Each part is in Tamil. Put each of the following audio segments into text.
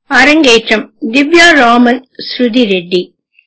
அரங்கேற்றம் திவ்யா ராமன் ஸ்ருதி ரெட்டி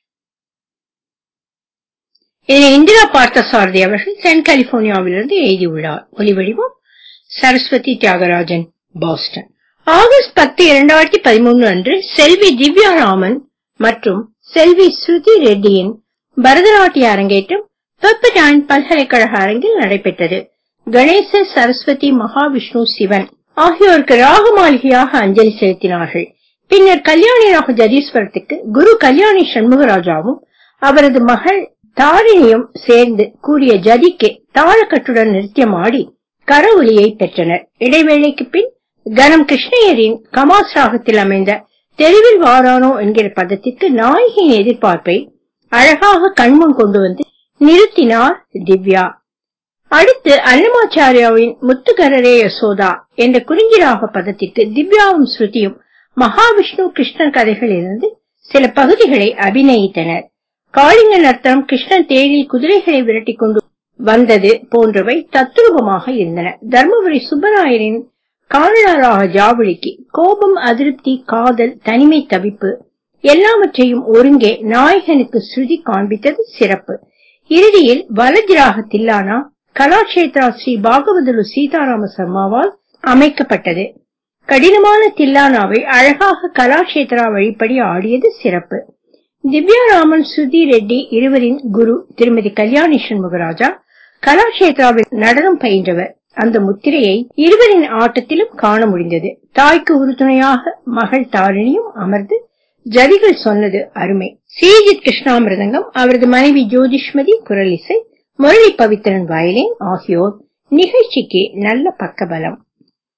இதனை இந்திரா பார்த்தசாரதி அவர்கள் தென் கலிபோர்னியாவிலிருந்து எழுதியுள்ளார் ஒலிவடிவம் சரஸ்வதி தியாகராஜன் பாஸ்டன் ஆகஸ்ட் பத்து இரண்டாயிரத்தி பதிமூணு அன்று செல்வி திவ்யா ராமன் மற்றும் செல்வி ஸ்ருதி ரெட்டியின் பரதநாட்டிய அரங்கேற்றம் பெப்படான் பல்கலைக்கழக அரங்கில் நடைபெற்றது கணேச சரஸ்வதி மகாவிஷ்ணு சிவன் ஆகியோருக்கு ராக மாளிகையாக அஞ்சலி செலுத்தினார்கள் பின்னர் கல்யாணி ராக ஜதீஸ்வரத்துக்கு குரு கல்யாணி சண்முகராஜாவும் அவரது மகள் தாரிணியும் சேர்ந்து கூறிய ஜதிக்கு தாளக்கட்டுடன் நிறுத்தியமாடி கர ஒலியை பெற்றனர் இடைவேளைக்கு பின் கனம் கிருஷ்ணயரின் கமாஸ் ராகத்தில் அமைந்த தெருவில் வாரானோ என்கிற பதத்திற்கு நாயகியின் எதிர்பார்ப்பை அழகாக கண்முன் கொண்டு வந்து நிறுத்தினார் திவ்யா அடுத்து அன்னமாச்சாரியாவின் முத்துகரரே யசோதா என்ற குறிஞ்சிராக பதத்திற்கு திவ்யாவும் ஸ்ருதியும் மகாவிஷ்ணு கிருஷ்ணன் கதைகளிலிருந்து சில பகுதிகளை அபிநயித்தனர் காளிங்க நர்த்தனம் கிருஷ்ணன் தேரில் குதிரைகளை விரட்டி கொண்டு வந்தது போன்றவை தத்ரூபமாக இருந்தன தர்மபுரி சுப்பராயரின் காணலாராக ஜாவளிக்கு கோபம் அதிருப்தி காதல் தனிமை தவிப்பு எல்லாவற்றையும் ஒருங்கே நாயகனுக்கு ஸ்ருதி காண்பித்தது சிறப்பு இறுதியில் வலஜிராக தில்லானா கலாட்சேத்ரா ஸ்ரீ பாகவதலு சீதாராம சர்மாவால் அமைக்கப்பட்டது கடினமான தில்லானாவை அழகாக கலாட்சேத்ரா வழிப்படி ஆடியது சிறப்பு திவ்யாராமன் சுதி ரெட்டி இருவரின் குரு திருமதி கல்யாணி சண்முகராஜா கலாட்சேத்ராவில் நடனம் பயின்றவர் அந்த முத்திரையை இருவரின் ஆட்டத்திலும் காண முடிந்தது தாய்க்கு உறுதுணையாக மகள் தாரிணியும் அமர்ந்து ஜதிகள் சொன்னது அருமை ஸ்ரீஜித் கிருஷ்ணாமிரதங்கம் அவரது மனைவி ஜோதிஷ்மதி குரலிசை முரளி பவித்ரன் வயலின் ஆகியோர் நிகழ்ச்சிக்கு நல்ல பக்கபலம்